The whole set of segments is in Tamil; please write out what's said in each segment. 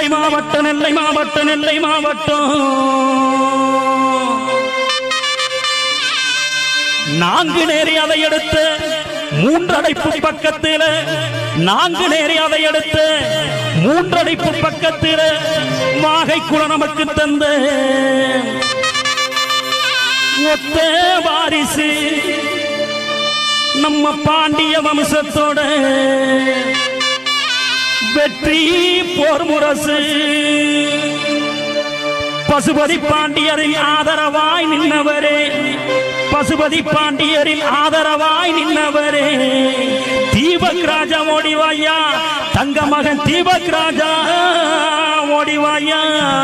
நெல்லை மாவட்டம் நெல்லை மாவட்டம் நெல்லை மாவட்டம் நான்கு நேரி அதை எடுத்து மூன்றடைப்பு பக்கத்தில் நான்கு நேரி அதை எடுத்து மூன்றடைப்பு பக்கத்தில் வாகை குல நமக்கு தந்த ஒத்த வாரிசு நம்ம பாண்டிய வம்சத்தோட வெற்றி போர் முரசு பசுபதி பாண்டியரின் ஆதரவாய் நின்னவரே பசுபதி பாண்டியரின் ஆதரவாய் நின்னவரே தீபக் ராஜா ஓடிவாயா தங்க மகன் தீபக் ராஜா ஓடிவாயா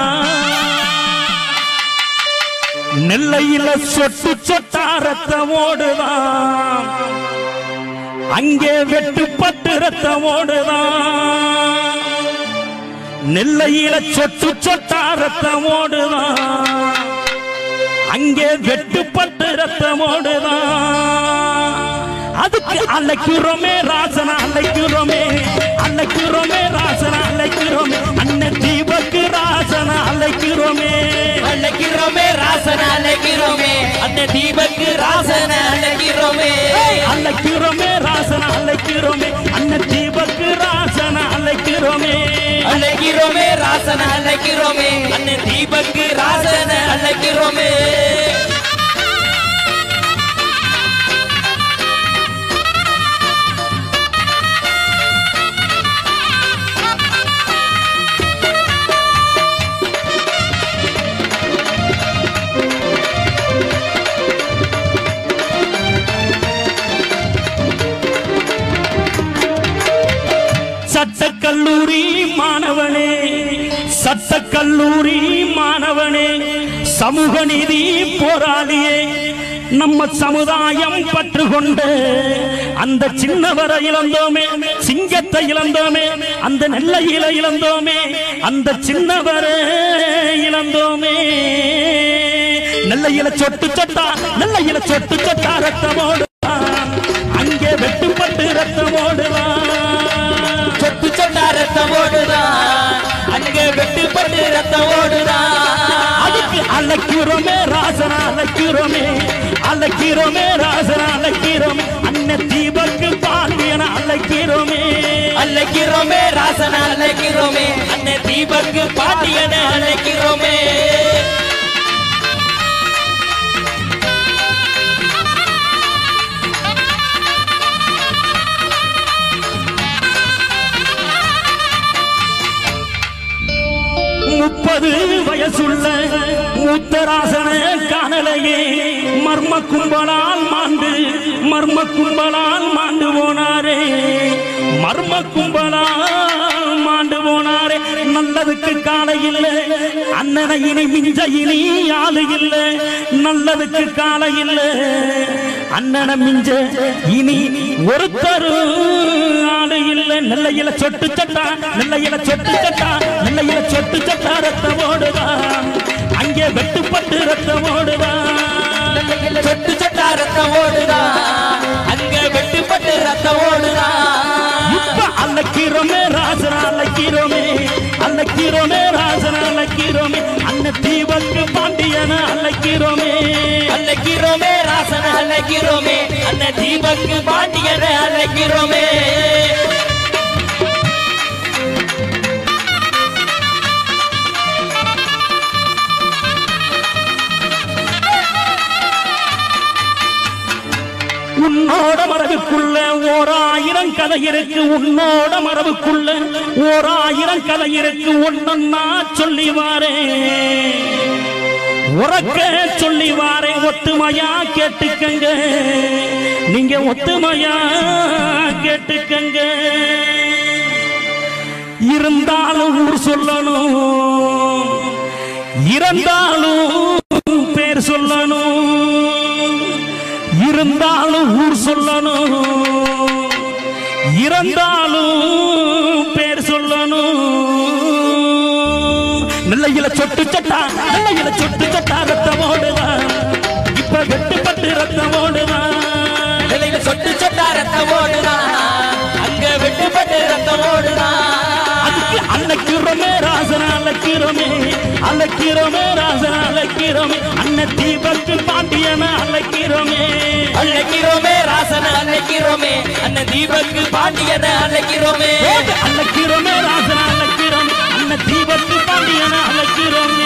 நெல்லையில சொட்டு சொட்டா ரத்தம் ஓடுதான் அங்கே வெட்டுப்பட்டு ரத்தம் ஓடுதான் நெல்லையில சொட்டு சொட்டா ரத்தம் ஓடுதான் அங்கே வெட்டுப்பட்டு ரத்தம் ஓடுதான் அதுக்கு அழைக்கிறோமே ராசனா அழைக்கிறோமே அழைக்கிறோமே ராசனா அழைக்கிறோமே அண்ணன் தீபக்கு ராசனா அழைக்கிறோமே அழைக்கிறோமே ராசன அழைக்கிறோமே அந்த தீபக்கு ராசன அழைக்கிறோமே அழைக்கிறோமே ராசனா அழைக்கிறோமே அண்ணன் தீபக்கு ராசனா அழைக்கிறோமே அழைக்கிறோமே ராசன அழைக்கிறோமே அந்த தீபக்கு ராசன அழைக்கிறோமே சட்டக்கல்லூரி மாணவனே சட்டக்கல்லூரி மாணவனே சமூக நீதி போராளியே நம்ம சமுதாயம் பற்று கொண்டு அந்த சின்னவரை இழந்தோமே சிங்கத்தை இழந்தோமே அந்த நெல்லையில இழந்தோமே அந்த சின்னவரை இழந்தோமே நெல்லையில சொட்டு சொட்டா நெல்லையில சொட்டு சொட்டா ரத்தமோடு அங்கே வெட்டுப்பட்டு ரத்தமோடுதான் சொட்டு சொட்டா ரத்தம் ஓடுதான் அங்கே வெட்டுப்பட்டு ரத்தம் ஓடுதான் அதுக்கு அழைக்கிறோமே ராசனா அழைக்கிறோமே அழைக்கிறோமே ராசனா அழைக்கிறோமே அண்ணன் தீபக்கு பாண்டியன அழைக்கிறோமே அழைக்கிறோமே ராசன அழைக்கிறோமே அந்த தீபக்கு பாட்டியன அழைக்கிறோமே முப்பது வயசுள்ள மூத்தராசன காணலையே மர்ம கும்பலால் மாண்டு மர்ம கும்பலால் மாண்டு போனாரே மர்ம கும்பலால் மாண்டு போனாரே நல்லதுக்கு காலை இல்லை அண்ணனை இனி மிஞ்ச இனி ஆளு இல்லை நல்லதுக்கு காலை இல்லை அண்ணனை மிஞ்ச இனி ஒருத்தரு ஆளு இல்லை நெல்லையில சொட்டு சட்டா நெல்லையில சொட்டு சட்டா நெல்லையில சொட்டு சட்டா ரத்தம் ஓடுதா அங்கே வெட்டுப்பட்டு ரத்தம் ஓடுதா சொட்டு சொட்டா ரத்தம் ஓடுதான் அங்க வெட்டுப்பட்டு ரத்தம் ஓடுதான் இப்ப அழைக்கிறோமே ராசனா அழைக்கிறோமே அழைக்கிறோமே ராசனா அழைக்கிறோமே அண்ணன் தீபக்கு பாண்டியன அழைக்கிறோமே அழைக்கிறோமே ராசன அழைக்கிறோமே அந்த தீபக்கு பாண்டியன அழைக்கிறோமே உன்னோட மரபுக்குள்ள ஓர் ஆயிரம் கதை இருக்கு உன்னோட மரபுக்குள்ள ஓர் ஆயிரம் கதை இருக்கு ஒன்னொன்னா சொல்லி வாரே உறக்க சொல்லி வாரே ஒத்துமையா கேட்டுக்கங்க நீங்க ஒத்துமையா கேட்டுக்கங்க இருந்தாலும் ஊர் சொல்லணும் இறந்தாலும் பேர் சொல்லணும் இருந்தாலும் ஊர் சொல்லணும் இறந்தாலும் பேர் சொல்லணும் நெல்லையில சொட்டு சட்டா நெல்லையில சொட்டு சட்டா ரத்தம் ஓடுதான் இப்ப வெட்டுப்பட்டு ரத்தம் ஓடுதான் நிலையில சொட்டு சொட்டா ரத்தம் ஓடுதான் அங்க வெட்டுப்பட்டு ரத்தம் ஓடுதான் அதுக்கு அண்ணன் அழைக்கிறோமே ராசன அழைக்கிறோமே அழைக்கிறோமே ராசன அழைக்கிறோமே அண்ணன் தீபக்கு பாண்டியன அழைக்கிறோமே அழைக்கிறோமே ராசன அழைக்கிறோமே அண்ணன் தீபக்கு பாண்டியன அழைக்கிறோமே அழைக்கிறோமே ராசன அழைக்கிறோமே அண்ணன் தீபக்கு பாண்டியன அழைக்கிறோமே